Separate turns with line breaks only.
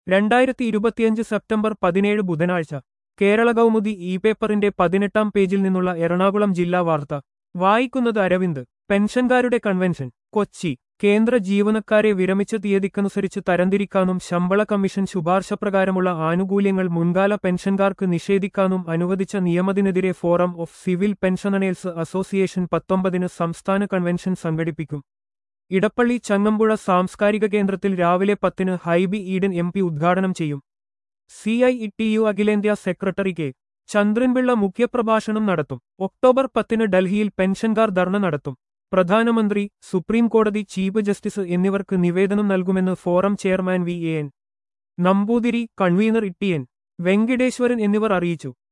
രണ്ടായിരത്തി ഇരുപത്തിയഞ്ച് സെപ്റ്റംബർ പതിനേഴ് ബുധനാഴ്ച കേരള കൗമുദി ഇ പേപ്പറിന്റെ പതിനെട്ടാം പേജിൽ നിന്നുള്ള എറണാകുളം ജില്ലാ വാർത്ത വായിക്കുന്നത് അരവിന്ദ് പെൻഷൻകാരുടെ കൺവെൻഷൻ കൊച്ചി കേന്ദ്ര ജീവനക്കാരെ വിരമിച്ച തീയതിക്കനുസരിച്ച് തരംതിരിക്കാനും ശമ്പള കമ്മീഷൻ ശുപാർശപ്രകാരമുള്ള ആനുകൂല്യങ്ങൾ മുൻകാല പെൻഷൻകാർക്ക് നിഷേധിക്കാനും അനുവദിച്ച നിയമത്തിനെതിരെ forum of civil pensioners association പത്തൊമ്പതിന് സംസ്ഥാന കൺവെൻഷൻ സംഘടിപ്പിക്കും ഇടപ്പള്ളി ചങ്ങമ്പുഴ സാംസ്കാരിക കേന്ദ്രത്തിൽ രാവിലെ പത്തിന് ഹൈബി ഈഡൻ എം പി ഉദ്ഘാടനം ചെയ്യും C I E T U അഖിലേന്ത്യാ സെക്രട്ടറി കെ ചന്ദ്രൻപിള്ള മുഖ്യപ്രഭാഷണം നടത്തും ഒക്ടോബർ പത്തിന് ഡൽഹിയിൽ പെൻഷൻകാർ ധർണ നടത്തും പ്രധാനമന്ത്രി സുപ്രീം കോടതി ചീഫ് ജസ്റ്റിസ് എന്നിവർക്ക് നിവേദനം നൽകുമെന്ന് forum chairman V A N Namboothiri convener E T N Venkiteswaran എന്നിവർ അറിയിച്ചു